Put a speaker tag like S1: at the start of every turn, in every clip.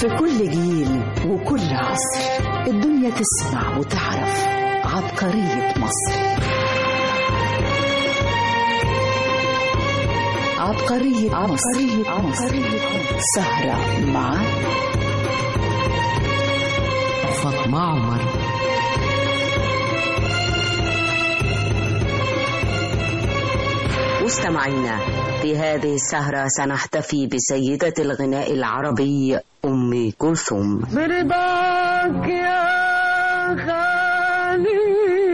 S1: في كل جيل وكل عصر الدنيا تسمع وتعرف عبقرية مصر عبقرية مصر عبقرية مصر سهرة مع
S2: فاطمة عمر
S3: مستمعينا في هذه السهرة سنحتفي بسيدة الغناء العربي أم كلثوم
S4: برضاك يا خالي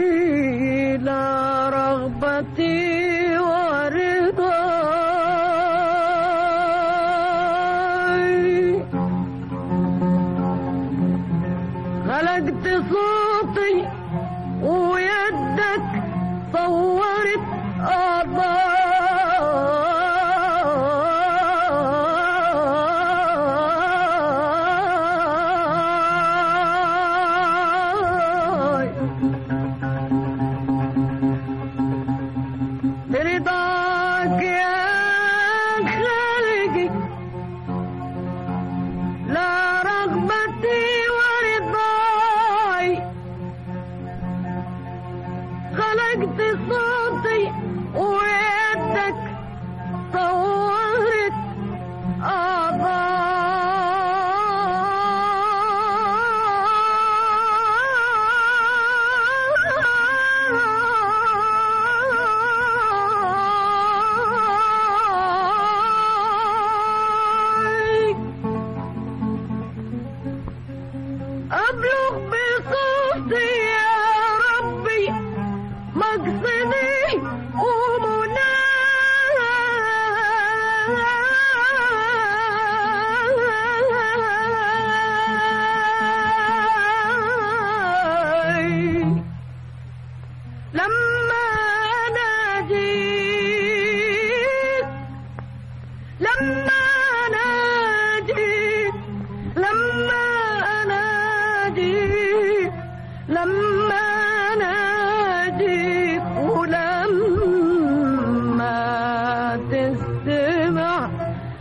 S4: لا رغبتي ورضاي خلقت صوتي ويدك صورت أعضاي برضاك يا خالقي لا رغبتي ورضاي خلقت صوتي ويدك صورت أعضاي أبلغ بصوتي يا ربي مقصدي ومناي لما ناديت لما ناديت لما ناديت لما ناديت ولما تستمع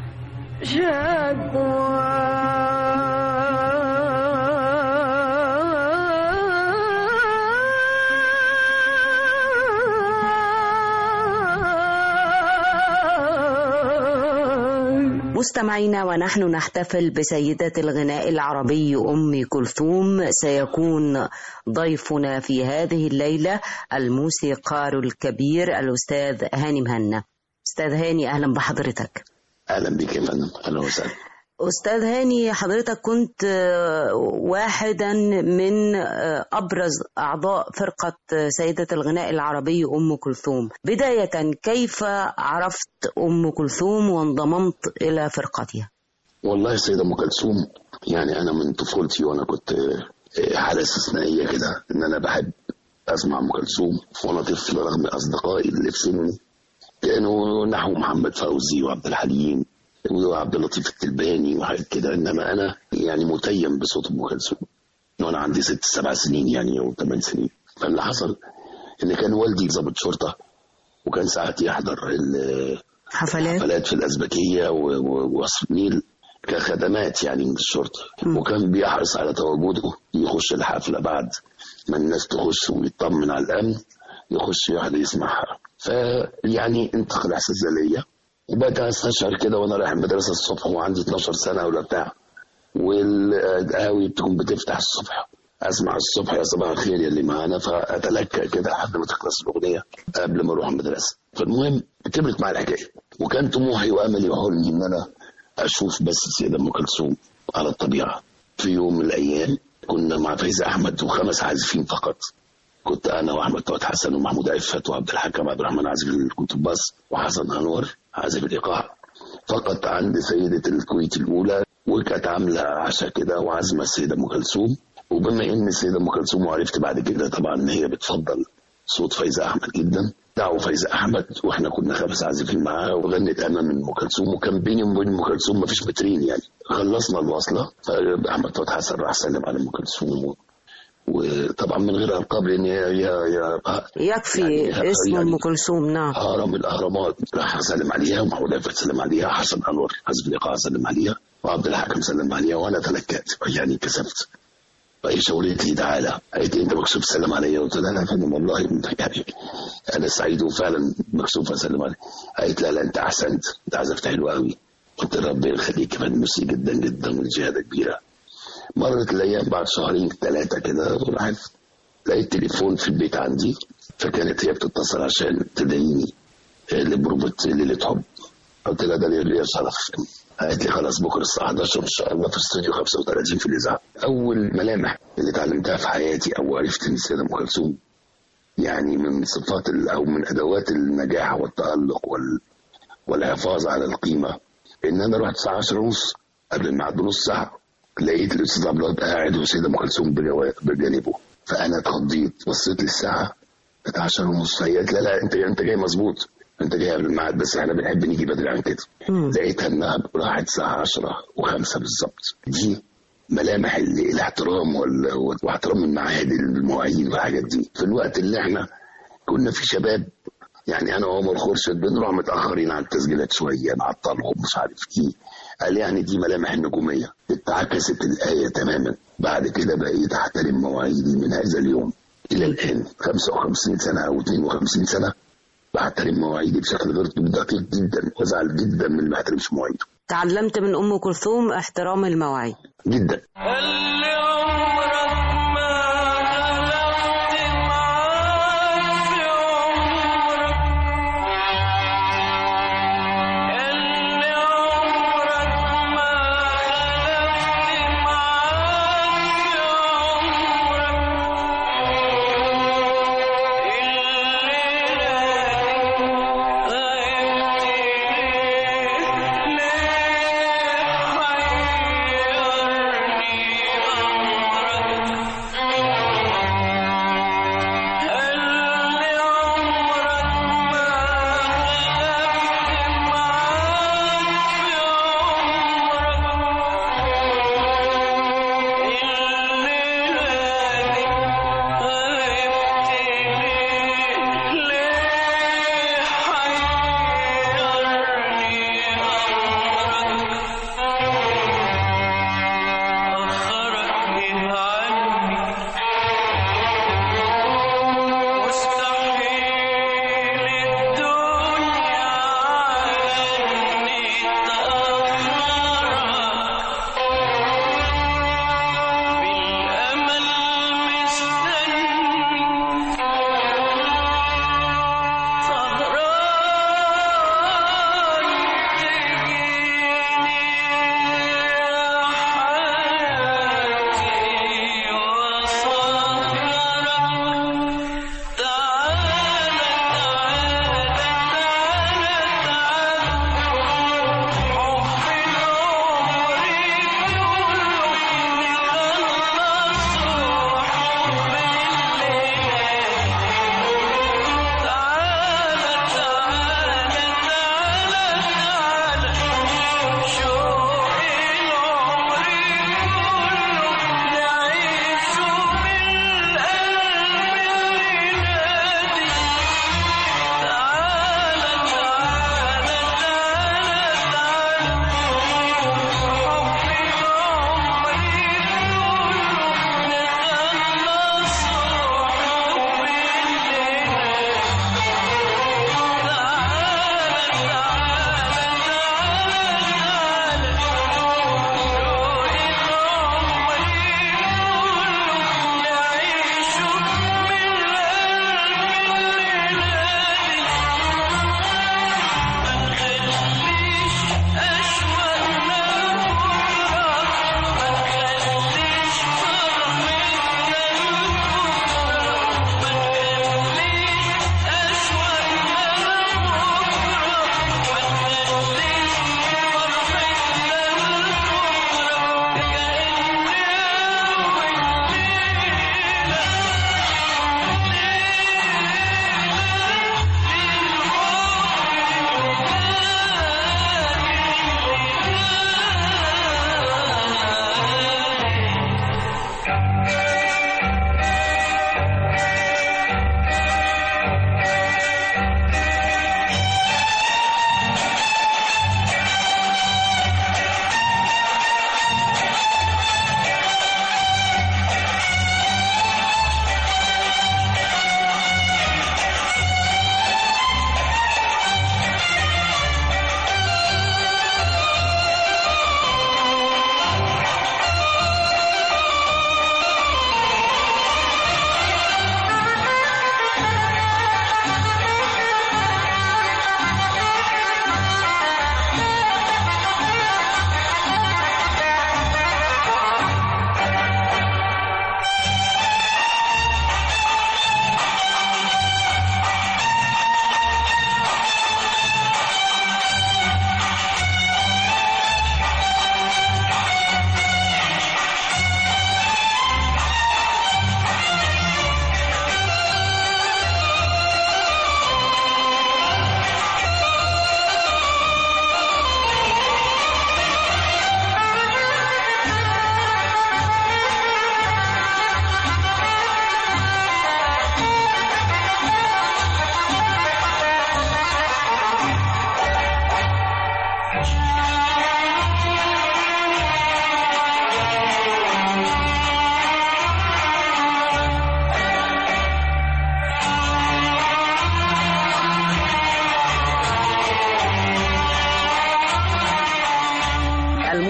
S4: شكوى
S3: مستمعينا ونحن نحتفل بسيدة الغناء العربي أم كلثوم سيكون ضيفنا في هذه الليلة الموسيقار الكبير الأستاذ هاني مهنا أستاذ هاني أهلا بحضرتك
S5: اهلا بك يا فندم اهلا وسهلا
S3: أستاذ هاني حضرتك كنت آه، واحدا من آه، أبرز أعضاء فرقة آه، سيدة الغناء العربي أم كلثوم بداية كيف عرفت أم كلثوم وانضممت إلى فرقتها
S5: والله السيده ام كلثوم يعني انا من طفولتي وانا كنت آه، حاله استثنائيه كده ان انا بحب اسمع ام كلثوم وانا طفل رغم اصدقائي اللي في سني كانوا نحو محمد فوزي وعبد الحليم وعبد اللطيف التلباني وحاجات كده انما انا يعني متيم بصوت ام كلثوم وانا عندي ست سبع سنين يعني او ثمان سنين فاللي حصل ان كان والدي ضابط شرطه وكان ساعات يحضر ال-
S3: حفلات
S5: حفلات في الأزبكية و- و- وقصر النيل كخدمات يعني من الشرطة وكان بيحرص على تواجده يخش الحفلة بعد ما الناس تخش ويطمن على الأمن يخش يقعد يسمعها فيعني انتقل إحساس ليا وبقيت أستشعر كده وأنا رايح المدرسة الصبح وعندي 12 سنة ولا بتاع والقهاوي بتكون بتفتح الصبح اسمع الصبح يا صباح الخير يا اللي معانا فاتلكى كده لحد ما تخلص الاغنيه قبل ما اروح المدرسه فالمهم كبرت معايا الحكايه وكان طموحي واملي وحلمي ان انا اشوف بس السيده ام كلثوم على الطبيعه في يوم من الايام كنا مع فايزه احمد وخمس عازفين فقط كنت انا واحمد فؤاد حسن ومحمود عفت وعبد الحكم عبد الرحمن عازف الكونترباس وحسن انور عازف الايقاع فقط عند سيده الكويت الاولى وكانت عامله عشاء كده وعازمه السيده ام كلثوم وبما ان السيده ام كلثوم وعرفت بعد كده طبعا ان هي بتفضل صوت فايزه احمد جدا دعوا فايزه احمد واحنا كنا خمس عازفين معاها وغنت انا من ام كلثوم وكان بيني وبين ام كلثوم مفيش مترين يعني خلصنا الوصله فاحمد فؤاد حسن راح سلم على ام كلثوم و- وطبعا من غير القاب لان هي هي هي
S3: يكفي
S5: يعني-
S3: اسم
S5: يعني-
S3: ام كلثوم نعم
S5: هرم الاهرامات راح سلم عليها ومحمود عفت سلم عليها حسن انور حزب الايقاع سلم عليها وعبد الحكم سلم عليها وانا تلكأت يعني كسبت فهي شاورت لي تعالى قالت لي انت مكسوف تسلم عليا قلت لها لا يا فندم والله يعني انا سعيد وفعلا مكسوف اسلم عليك قالت لا لا انت احسنت انت عزفت حلو قوي قلت لها ربنا يخليك يا فندم ميرسي جدا جدا والجهاده كبيره مرت الايام بعد شهرين ثلاثه كده راحت لقيت تليفون في البيت عندي فكانت هي بتتصل عشان تدعيني لبروفة ليلة حب قلت لها ده ليا شرف قالت لي خلاص بكره الساعه 11 ان شاء الله في استوديو 35 في الاذاعه اول ملامح اللي اتعلمتها في حياتي او عرفت ان السيده ام كلثوم يعني من صفات ال- او من ادوات النجاح والتالق وال والحفاظ على القيمه ان انا رحت الساعه 10 ونص قبل الميعاد بنص ساعه لقيت الاستاذ عبد الوهاب قاعد والسيده ام كلثوم بجوا- بجانبه فانا اتخضيت بصيت للساعه كانت 10 ونص هي قالت لا لا انت انت جاي مظبوط انت جاي قبل الميعاد بس احنا بنحب نيجي بدري عن كده لقيتها انها راحت الساعه 10 و5 بالظبط دي ملامح ال- الاحترام وال- واحترام المعاهد المواعيد والحاجات دي في الوقت اللي احنا كنا في شباب يعني انا وعمر خورشيد بنروح متاخرين على التسجيلات شويه نعطلهم مش عارف ايه قال يعني دي ملامح النجوميه اتعكست الايه تماما بعد كده بقيت احترم مواعيدي من هذا اليوم الى الان 55 سنه او 52 سنه بحترم مواعيدي بشكل غير دقيق جدا وازعل جدا من اللي ما بيحترمش مواعيده
S3: تعلمت من ام كلثوم احترام المواعيد
S5: جدا
S6: اللي عمرك ما غلبت معاك في عمرك اللي عمرك ما غلبت معاك في عمرك الليلة غيبت ليه ليه حيرني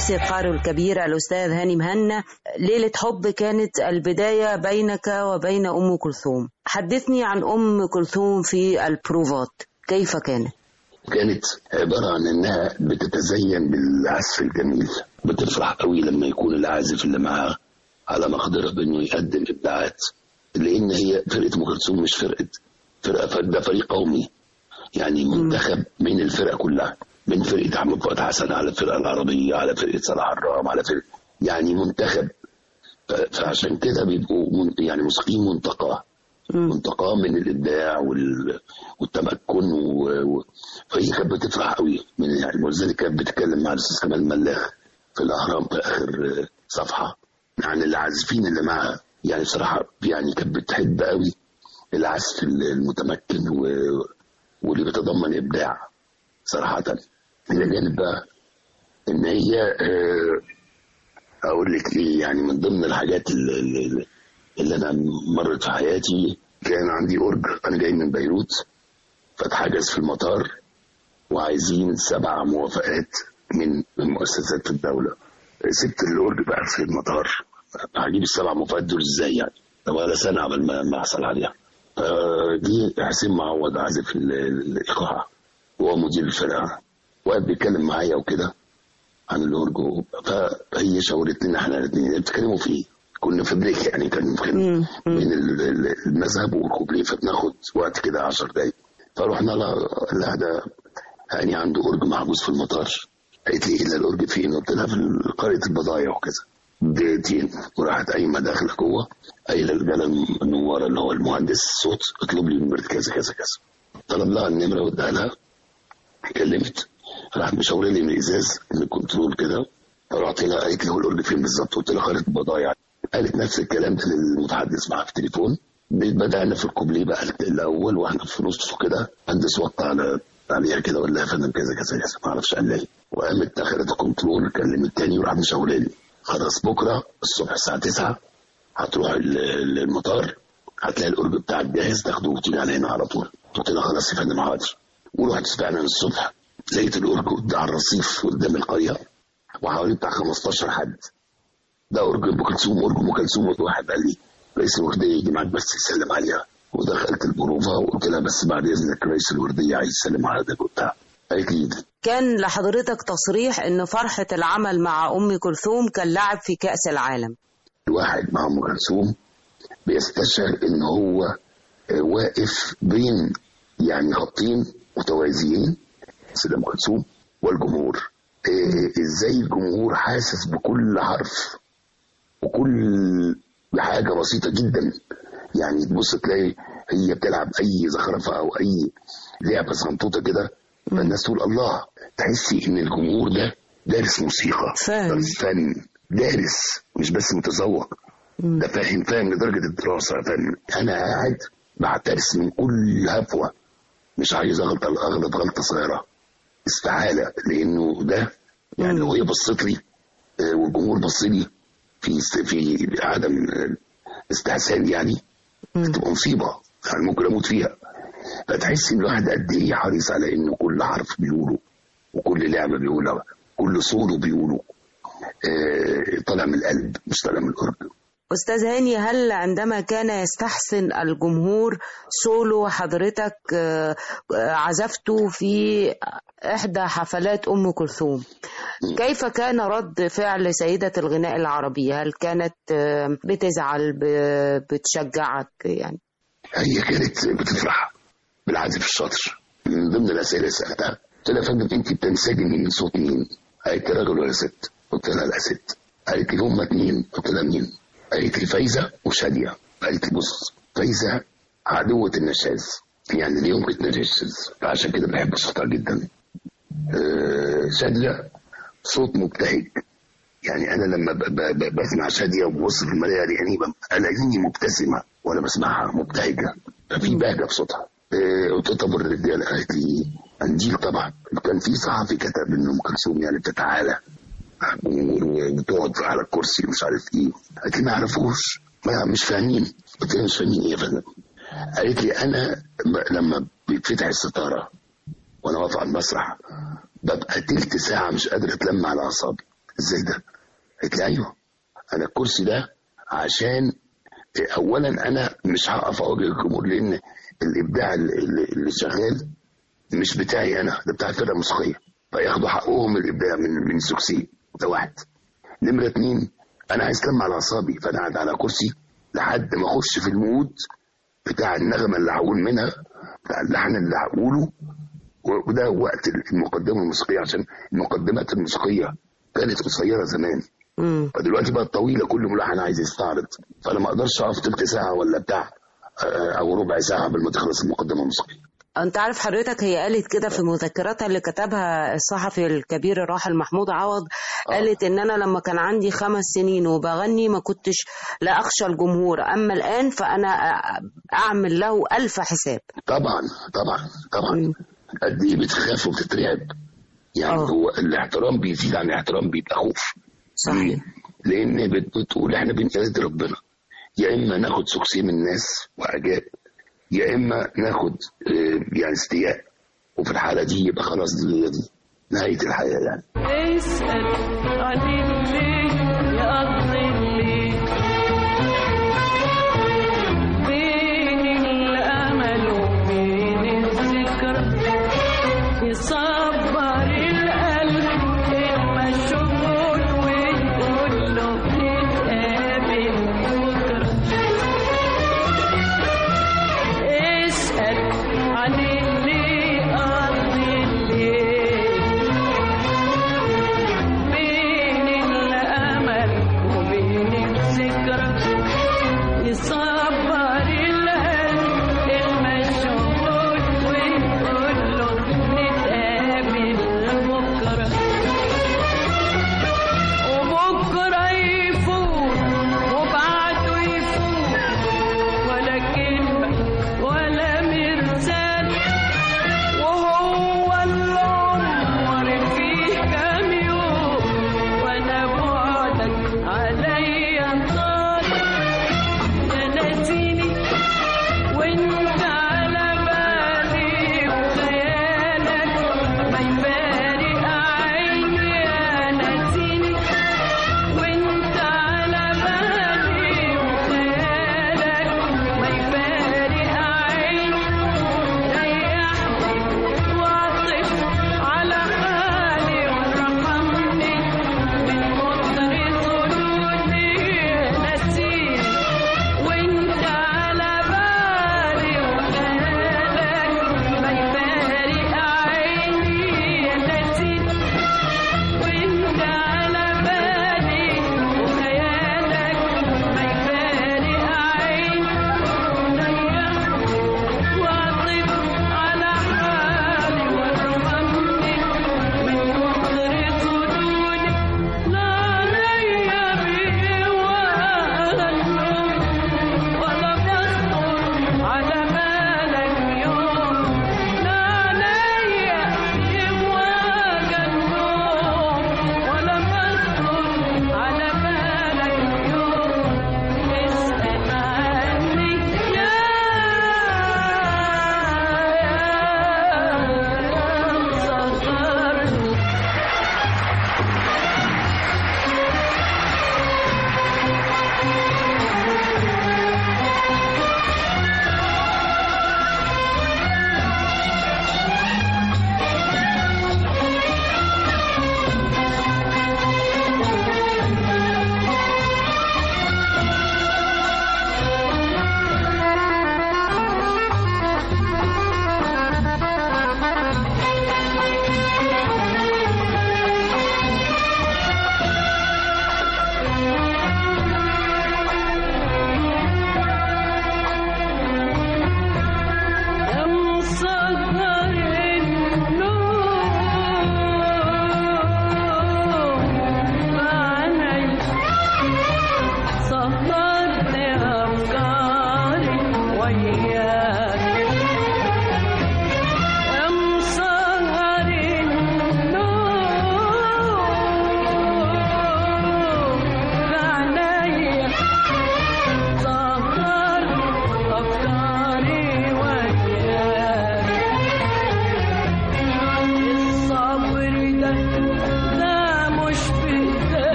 S3: الموسيقار الكبير الأستاذ هاني مهنا ليلة حب كانت البداية بينك وبين أم كلثوم حدثني عن أم كلثوم في البروفات كيف كانت؟
S5: كانت عبارة عن إنها بتتزين بالعزف الجميل بتفرح قوي لما يكون العازف اللي معاها على مقدرة بإنه يقدم إبداعات لأن هي فرقة أم كلثوم مش فرقة فرقة ده فريق قومي يعني منتخب من الفرق كلها من فرقة أحمد فؤاد حسن على الفرقة العربية على فرقة صلاح الرام على فرقة يعني منتخب ف- فعشان كده بيبقوا من يعني موسيقيين منتقاه منتقاه من الابداع وال... والتمكن و... و... فهي كانت بتفرح قوي من يعني ولذلك كانت بتتكلم مع الاستاذ كمال ملاخ في الاهرام في اخر صفحه عن العازفين اللي معاها يعني بصراحه يعني كانت بتحب قوي العزف المتمكن و... واللي بيتضمن ابداع صراحه الى جانب بقى ان هي آه، اقول لك ايه يعني من ضمن الحاجات اللي, اللي, اللي انا مرت في حياتي كان عندي اورج انا جاي من بيروت فاتحجز في المطار وعايزين سبع موافقات من من مؤسسات الدوله سبت الاورج بقى في المطار هجيب السبع موافقات دول ازاي يعني طب ولا سنه قبل ما ما احصل عليها فجي حسين معوض عازف ال- الايقاع وهو مدير الفرقه وقف بيتكلم معايا وكده عن الاورجو فهي شاورتني ان احنا الاثنين بتتكلموا في ايه؟ كنا في بريك يعني كان كان
S3: مم. مم.
S5: بين ال- ال- المذهب والكوبليه فبناخد وقت كده 10 دقايق فرحنا لها قال لها ده هاني عنده اورج محجوز في المطار قالت لي ايه اللي الاورج فين؟ قلت لها في قريه البضايع وكذا دقيقتين وراحت قايمه داخله جوه قايله لجلال النوار اللي هو المهندس الصوت اطلب لي نمره كذا كذا كذا طلب لها النمره واداها لها كلمت راح مشاور لي من الازاز من الكنترول كده فرحت لها قالت لي هو الاورج فين بالظبط قلت لها قريه البضايع قالت نفس الكلام ده للمتحدث معاها في التليفون بدأنا في الكوبليه بقى الأول وإحنا في نصه كده مهندس وقع على عليها كده ولا يا فندم كذا كذا كذا ما أعرفش قال لي إيه. وقامت دخلت الكنترول كلمت تاني وراح مشاور لي خلاص بكرة الصبح الساعة 9 هتروح ال- ال- المطار هتلاقي الأورج بتاعك جاهز تاخده وتيجي على هنا على طول قلت لها خلاص يا فندم حاضر ورحت فعلا الصبح لقيت الأورج قد- على الرصيف قدام القرية وحوالي بتاع 15 حد ده أورج أم كلثوم أورج أم كلثوم واحد قال لي رئيس الوردية يجي معاك بس يسلم عليها ودخلت البروفة وقلت لها بس بعد إذنك رئيس الوردية عايز يسلم على ده وبتاع قالت لي
S3: كان لحضرتك تصريح ان فرحة العمل مع ام كلثوم كاللعب في كأس العالم
S5: الواحد مع ام كلثوم بيستشعر ان هو آه، واقف بين يعني خطين متوازيين سيدة ام كلثوم والجمهور آه، ازاي الجمهور حاسس بكل حرف وكل حاجة بسيطة جدا يعني تبص تلاقي هي بتلعب اي زخرفة او اي لعبة صنطوطة كده فالناس تقول الله تحسي ان الجمهور ده دارس موسيقى
S3: فاهم.
S5: دارس فن دارس مش بس متذوق ده فاهم فاهم لدرجة الدراسة فاهم أنا قاعد بعترس من كل هفوة مش عايز أغلط أغلط غلطة صغيرة استحالة لأنه ده يعني لو هي بصت لي آه، والجمهور بص لي في است- في عدم آه، استحسان يعني تبقى مصيبة يعني ممكن أموت فيها فتحس إن الواحد قد إيه حريص على إنه كل حرف بيقوله وكل لعبة بيقولها كل صوره بيقوله آه، طالع من القلب مش طالع من القرب
S3: أستاذ هاني هل عندما كان يستحسن الجمهور سولو حضرتك آه، آه، عزفته في إحدى حفلات أم كلثوم كيف كان رد فعل سيدة الغناء العربي هل كانت آه، بتزعل ب- بتشجعك يعني
S5: هي كانت بتفرح بالعازف الشاطر من ضمن الاسئله اللي سالتها قلت لها يا فندم انت بتنسجمي من صوت مين؟ قالت لي راجل ولا ست؟ قلت لها لا ست قالت لي هما اتنين قلت لها مين؟ قالت لي فايزه وشاديه قالت لي بص فايزه عدوة النشاز يعني لا يمكن تنشز فعشان كده بحب صوتها جدا آه، شاديه صوت مبتهج يعني انا لما ب- ب- ب- بسمع شاديه وببص في المرايه يعني ببقى الاقيني مبتسمه وانا بسمعها مبتهجه ففي بهجه في صوتها إيه، قلت طب الرجاله قالت لي قنديل طبعا كان في صحفي كتب ان ام كلثوم يعني بتتعالى مع الجمهور وبتقعد على الكرسي ومش عارف ايه قالت لي ما يعرفوش ما مش فاهمين قلت لها مش فاهمين ايه يا فندم قالت لي انا م- لما بيتفتح الستاره وانا واقف على المسرح ببقى تلت ساعه مش قادر اتلم على اعصابي ازاي ده قالت لي ايوه انا الكرسي ده عشان اولا انا مش هقف اواجه الجمهور لان الابداع اللي, اللي- اللي شغال مش بتاعي انا ده بتاع الفرقه الموسيقيه فياخدوا حقهم الابداع من من سوكسي ده واحد نمره اتنين انا عايز اتلم على اعصابي فانا قاعد على كرسي لحد ما اخش في المود بتاع النغمه اللي هقول منها بتاع اللحن اللي هقوله و- وده وقت المقدمه الموسيقيه عشان المقدمات الموسيقيه كانت قصيره زمان
S3: مم.
S5: فدلوقتي بقت طويله كل ملحن عايز يستعرض فانا ما اقدرش اقف تلت ساعه ولا بتاع آه، او ربع ساعه قبل ما تخلص المقدمه الموسيقيه
S3: انت عارف حضرتك هي قالت كده في مذكراتها اللي كتبها الصحفي الكبير الراحل محمود عوض قالت ان انا لما كان عندي خمس سنين وبغني ما كنتش لا اخشى الجمهور اما الان فانا أ- اعمل له الف حساب
S5: طبعا طبعا طبعا قد ايه بتخاف وبتترعب يعني
S3: آه.
S5: هو الاحترام بيزيد عن الاحترام بيبقى خوف
S3: صحيح
S5: لان بت- بتقول احنا بنقيد ربنا يا اما ناخد سكسي من الناس واعجاب يا اما ناخد آه، يعني استياء وفي الحاله دي يبقى خلاص دي هي دي نهايه الحياه يعني
S6: اسأل عن اللي يقضي الليل بين الأمل وبين الذكرى يصبر القلب المشغول ويقول له نتقابل بكرة اسأل عن اللي يقضي الليل بين الأمل وبين الذكرى يصبر القلب المشغول ويقول له نتقابل بكرة وبكرة يفوت وبعده يفوت ولا كلمة ولا مرسال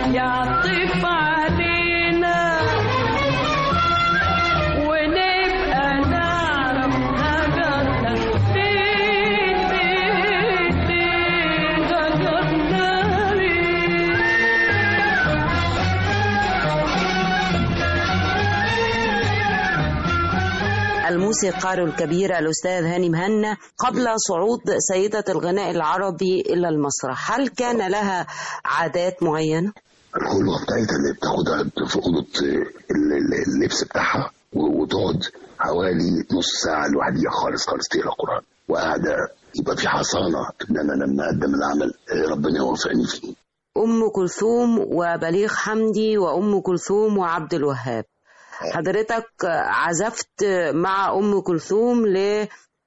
S6: يعطف علينا ونبقى نعرف هجرنا فين فين فين هجرنا فين
S3: الموسيقار الكبير الأستاذ هاني مهنا قبل صعود سيدة الغناء العربي إلى المسرح هل كان لها عادات معينة؟
S5: الخلوة بتاعتها اللي بتاخدها في أوضة ال- ال- اللبس بتاعها و- وتقعد حوالي نص ساعة لوحديها خالص خالص تقرا قرآن وقاعدة يبقى في حصانة إن أنا لما أقدم العمل آه، ربنا يوفقني فيه
S3: أم كلثوم وبليغ حمدي وأم كلثوم وعبد الوهاب حضرتك عزفت مع أم كلثوم ل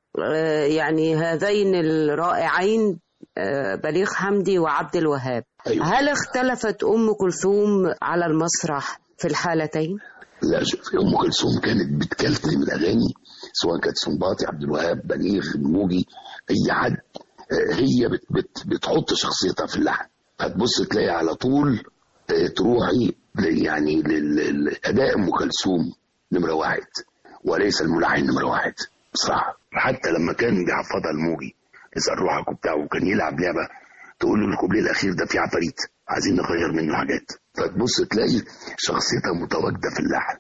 S3: يعني هذين الرائعين آه، بليغ حمدي وعبد الوهاب
S5: أيوة.
S3: هل اختلفت أم كلثوم على المسرح في الحالتين؟
S5: لا شوف ام كلثوم كانت بتكلفني من الاغاني سواء كانت سنباطي عبد الوهاب بليغ موجي اي حد آه، هي بت بت بتحط شخصيتها في اللحن هتبص تلاقي على طول آه، تروحي ل- يعني لل- لاداء ام كلثوم نمره واحد وليس الملحن نمره واحد بصراحه حتى لما كان بيحفظها الموجي اسال روحك وبتاع وكان يلعب لعبه تقول له الكوبليه الاخير ده فيه عفاريت عايزين نغير منه حاجات فتبص تلاقي شخصيتها متواجده في اللحن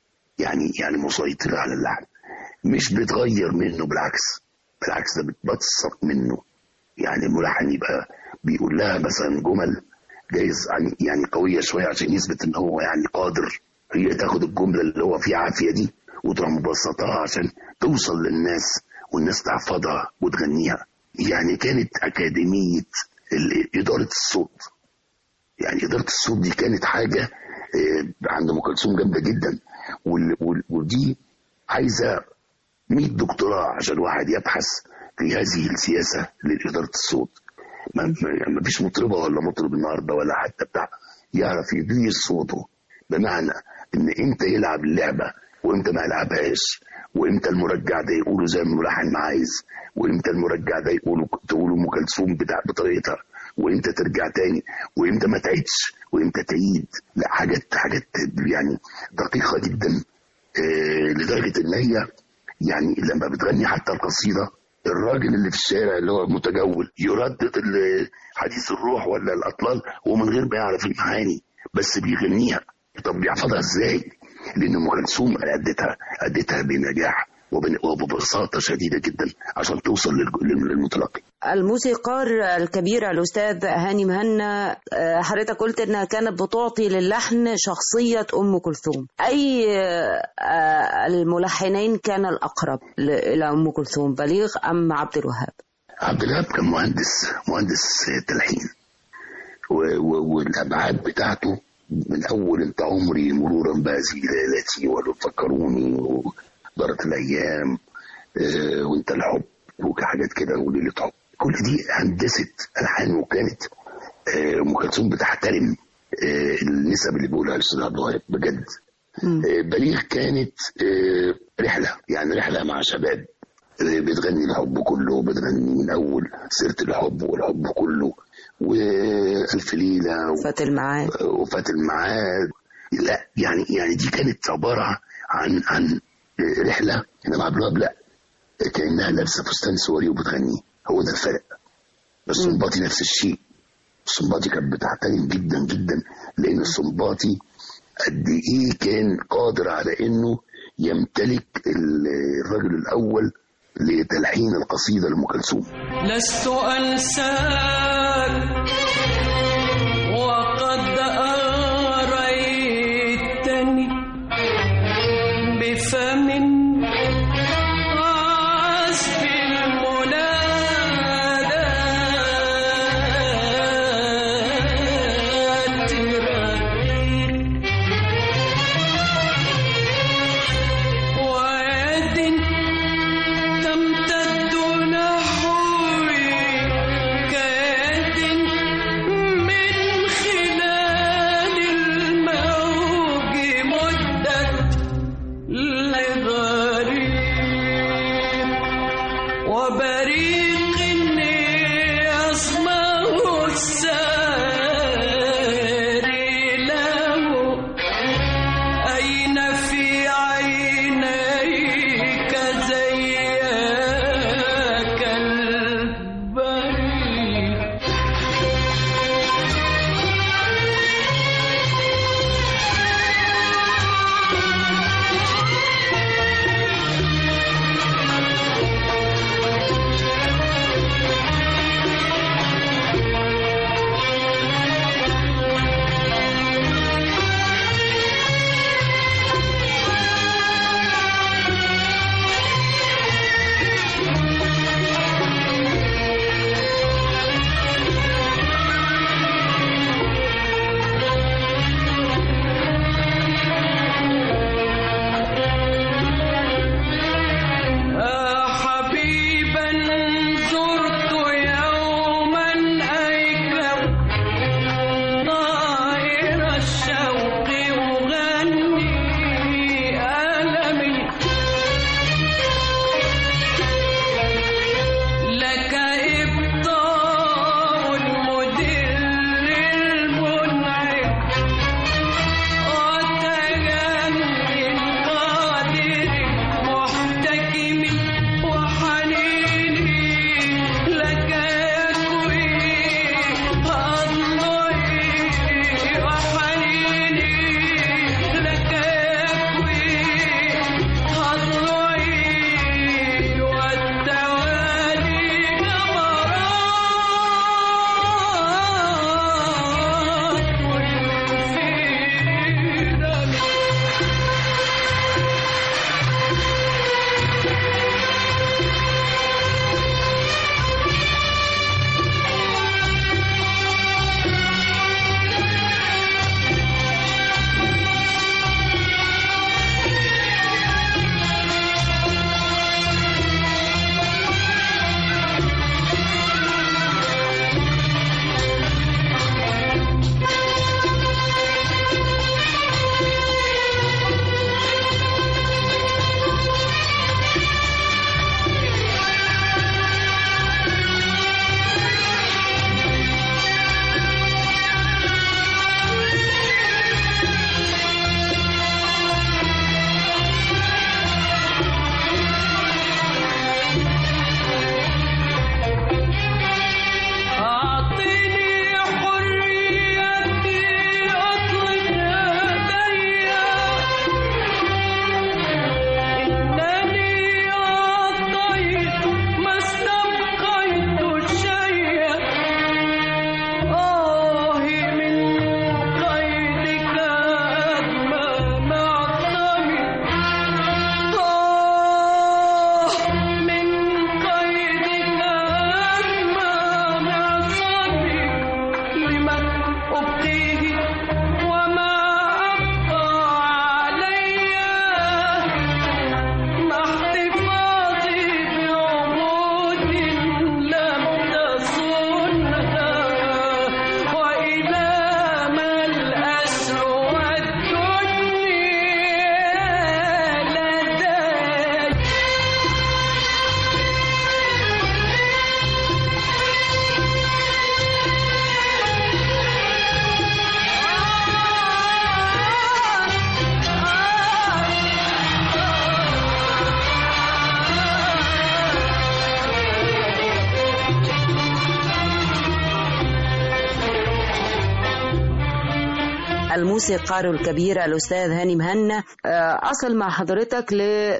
S5: يعني يعني مسيطره على اللحن مش بتغير منه بالعكس بالعكس ده بتبسط منه يعني الملحن يبقى بيقول لها مثلا جمل جايز يعني يعني قويه شويه عشان يثبت ان هو يعني قادر هي تاخد الجمله اللي هو فيها عافيه دي وتروح مبسطاها عشان توصل للناس والناس تحفظها وتغنيها يعني كانت اكاديميه ال- اداره الصوت يعني اداره الصوت دي كانت حاجه آه، عند ام كلثوم جامده جدا وال- وال- ودي عايزه 100 دكتوراه عشان واحد يبحث في هذه السياسه لاداره الصوت ما ما- ما فيش مطربه ولا مطرب النهارده ولا حتى بتاع يعرف يدير صوته بمعنى ان امتى يلعب اللعبه وامتى ما يلعبهاش وامتى المرجع ده يقوله زي ما الملحن ما عايز وامتى المرجع ده يقوله تقوله ام كلثوم بتاع بطريقتها وامتى ترجع تاني وامتى ما تعيدش وامتى تعيد لا حاجات حاجات يعني دقيقه جدا آه، لدرجه ان هي يعني لما بتغني حتى القصيده الراجل اللي في الشارع اللي هو متجول يردد ال- حديث الروح ولا الاطلال ومن غير ما يعرف المعاني بس بيغنيها طب بيحفظها ازاي؟ لان ام كلثوم ادتها ادتها بنجاح وبن- وببساطه شديده جدا عشان توصل للج- لل- للمتلقي
S3: الموسيقار الكبير الأستاذ هاني مهنا آه، حضرتك قلت إنها كانت بتعطي للحن شخصية أم كلثوم أي آه، الملحنين كان الأقرب ل- إلى أم كلثوم بليغ أم عبد الوهاب
S5: عبد الوهاب كان مهندس مهندس تلحين و- و- والابعاد بتاعته من اول انت عمري مرورا بهذه ليلتي ولو فكروني ودارت الايام آه، وانت الحب وحاجات كده وليله حب كل دي هندسه الحان وكانت آه، ام كلثوم بتحترم آه، النسب اللي بيقولها الاستاذ عبد الوهاب بجد آه، بليغ كانت آه، رحله يعني رحله مع شباب آه، بتغني الحب كله بتغني من اول سيره الحب والحب كله والف ليله و-
S3: فات المعاد
S5: وفاة الميعاد لا يعني يعني دي كانت عباره عن عن رحله انما عبد الوهاب لا كانها لابسه فستان سوري وبتغني هو ده الفرق بس السنباطي نفس الشيء السنباطي كانت بتحترم جدا جدا لان السنباطي قد ايه كان قادر على انه يمتلك ال- الرجل الاول لتلحين القصيده لام كلثوم
S6: لست أنساك وقد أريتني بفم عذب المنادات رقيق ويد تمتد نحوي كيد
S3: الموسيقار الكبير الأستاذ هاني مهنا آه، أصل مع حضرتك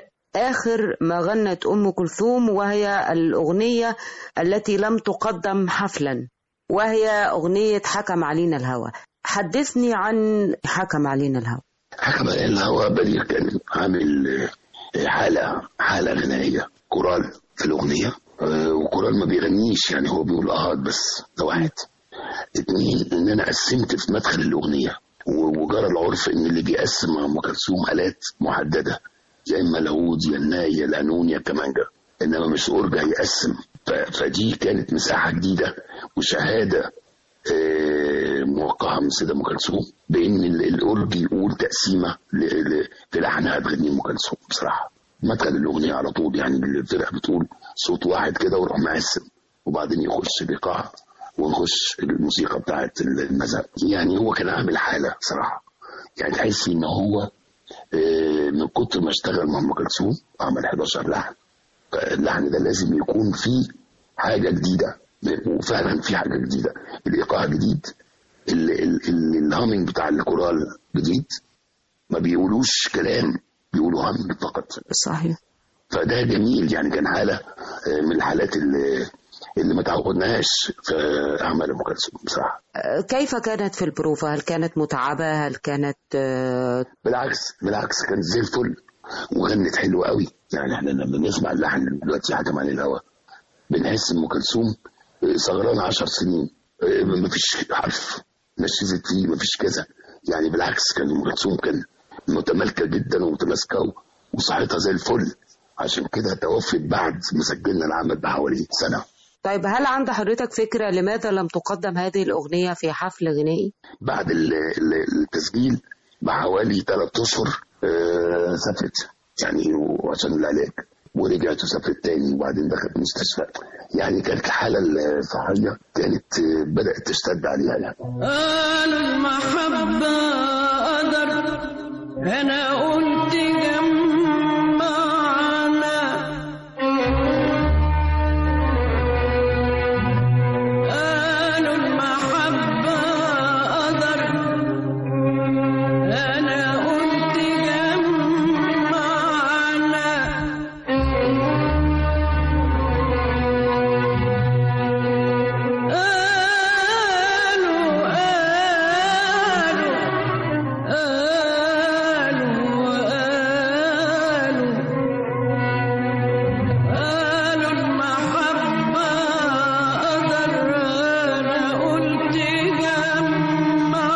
S3: لآخر ما غنت أم كلثوم وهي الأغنية التي لم تقدم حفلا وهي أغنية حكم علينا الهوى حدثني عن حكم علينا الهوى
S5: حكم الهوا بديع كان عامل آه، حالة حالة غنائية كورال في الأغنية آه، وكورال ما بيغنيش يعني هو بيقول آهات بس ده واحد اتنين إن أنا قسمت في مدخل الأغنية و- وجرى العرف إن اللي بيقسم مع أم كلثوم آلات محددة يا إما العود يا الناي يا القانون يا الكمانجة إنما مش أورجا يقسم ف- فدي كانت مساحة جديدة وشهادة آه، موقعة من سيدة أم كلثوم بإن ال- الأورج يقول تقسيمة ل- ل- في لحنها تغني أم كلثوم بصراحة مدخل الأغنية على طول يعني الفرقة بتقول صوت واحد كده ويروح مقسم وبعدين يخش الإيقاع ونخش الموسيقى بتاعت المذهب يعني هو كان عامل حالة بصراحة يعني تحس إن هو آه، من كتر ما اشتغل مع أم كلثوم عمل 11 لحن اللحن ده لازم يكون فيه حاجة جديدة وفعلا في حاجة جديدة الإيقاع جديد ال- ال- ال- الهامينج بتاع الكورال جديد ما بيقولوش كلام بيقولوا هم فقط
S3: صحيح
S5: فده جميل يعني كان حالة آه، من الحالات اللي اللي ما تعودناهاش في أعمال أم كلثوم بصراحة
S3: آه، كيف كانت في البروفة هل كانت متعبة هل كانت آه،
S5: بالعكس بالعكس كانت زي الفل وغنت حلوة قوي يعني احنا لما بنسمع اللحن دلوقتي حكم عن الهوى بنحس ام كلثوم سهرانة عشر سنين اه، مفيش حرف نشزت فيه مفيش كذا يعني بالعكس كان ام كلثوم كان متمالكة جدا ومتماسكة و- وصحتها زي الفل عشان كده توفت بعد ما سجلنا العمل بحوالي سنة
S3: طيب هل عند حضرتك فكرة لماذا لم تقدم هذه الأغنية في حفل غنائي؟
S5: بعد ال- ال- التسجيل بحوالي ثلاث اشهر آه، سافرت يعني وعشان العلاج ورجعت وسافرت تاني وبعدين دخلت مستشفى يعني كانت الحاله الصحيه كانت آه، بدات تشتد عليها يعني
S6: قالوا المحبة قدر أنا قلت جمعنا قالوا المحبة قدر أنا قلت جمعنا قالوا قالوا قالوا قالوا قالوا المحبة قدر أنا قلت جمعنا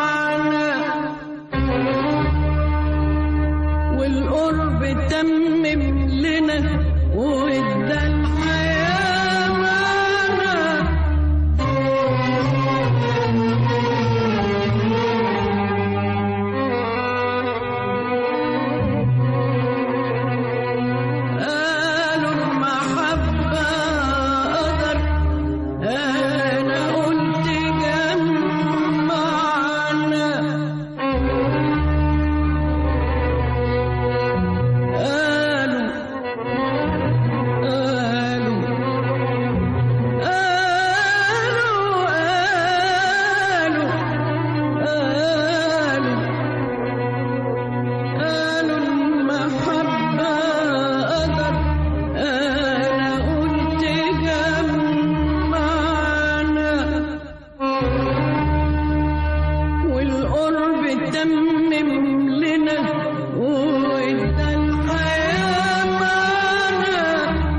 S6: والقرب تمم لنا وادى الحياة معنا قالوا المحبة قدر أنا قلت جمعنا قالوا قالوا قالوا قالوا قالوا قالوا المحبة قدر أنا قلت جمعنا والقرب تمم لنا وادى الحياة معنا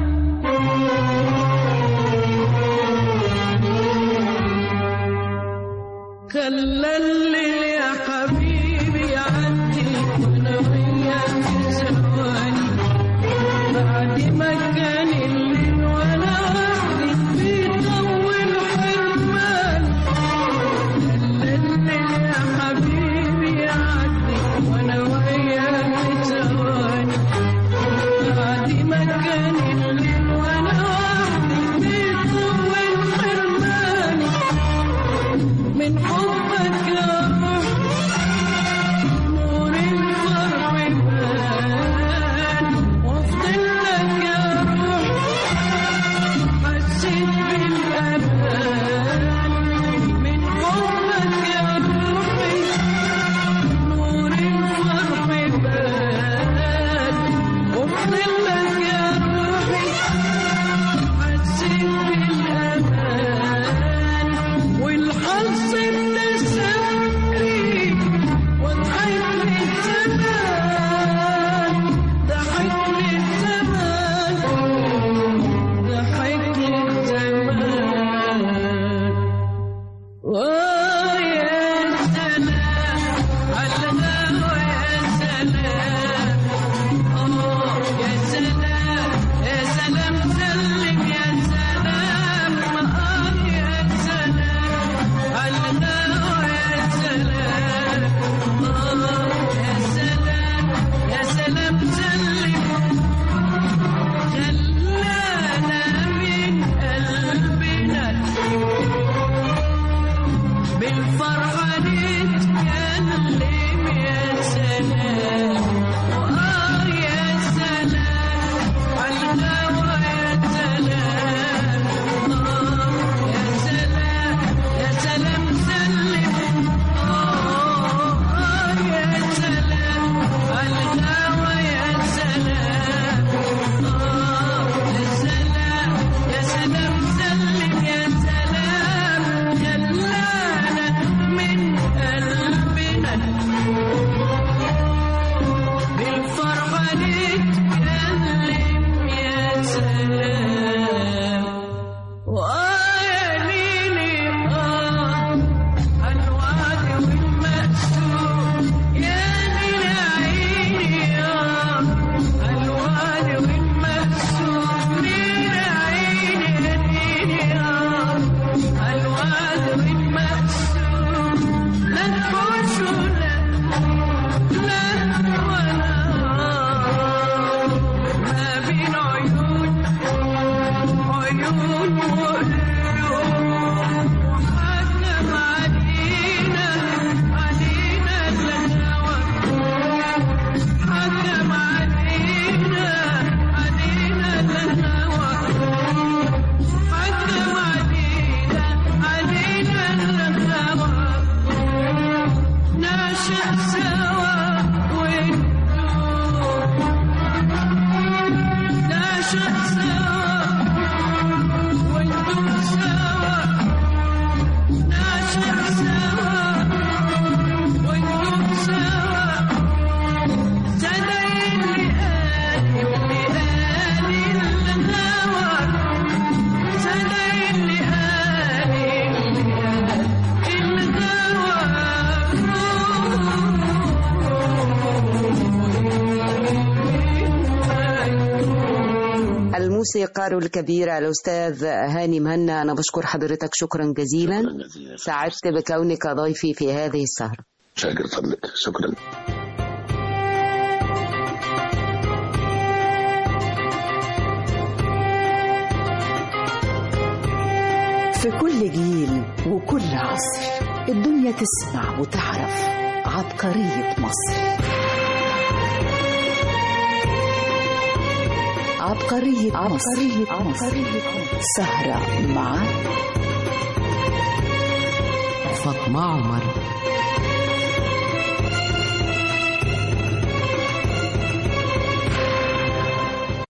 S6: خلى الليل يا حبيبي يعدي وانا وياك ثواني بعد ما كان الليل وانا وحدي بيطول حرماني خلى الليل يا حبيبي يعدي وانا وياك ثواني بعد ما كان الليل وانا وحدي بيطول حرماني من حبك يا روح نور الفرح بان وافضل لك يا روح حسيت بالأمان من حبك يا روحي ويا سلام على الهوى يا سلام آه يا سلام يا سلام سلم يا سلام آه يا سلام على الهوى يا سلام آه يا سلام يا سلام سلم خلانا من قلبنا بالفرحة نتكلم يا سلام آه يا سلام عالهوى يا سلام آه يا سلام يا سلام سلم آه آه يا سلام عالهوى يا سلام آه يا سلام يا سلام سلم يا سلام خلانا من قلبنا بالفرحة نتكلم يا سلام وآه يا ليلي آه الوعد والمقسوم يا ليل عيني آه الوعد والمقسوم ليل عيني يا ليلي آه الوعد والمقسوم لا تخش ولا لا ولا ما بين عيون عيون وقلوب وحكم علينا علينا الهوى حكم علينا علينا الهوى حكم علينا علينا الهوى نعشق سوا ونتوب نعشق سوا ونتوب سوا نعشق سوا ونتوب سوا سدى اللي قال اللي قال الهوى سدى اللي قال اللي قال
S3: الموسيقار الكبير الأستاذ هاني مهنا أنا بشكر حضرتك شكرا جزيلا
S5: شكراً جزيلاً.
S3: سعدت بكونك ضيفي في هذه السهرة
S5: شاكر فضلك شكرا
S1: في كل جيل وكل عصر الدنيا تسمع وتعرف عبقرية مصر عبقرية عبقرية مصر سهرة مع
S2: فاطمة عمر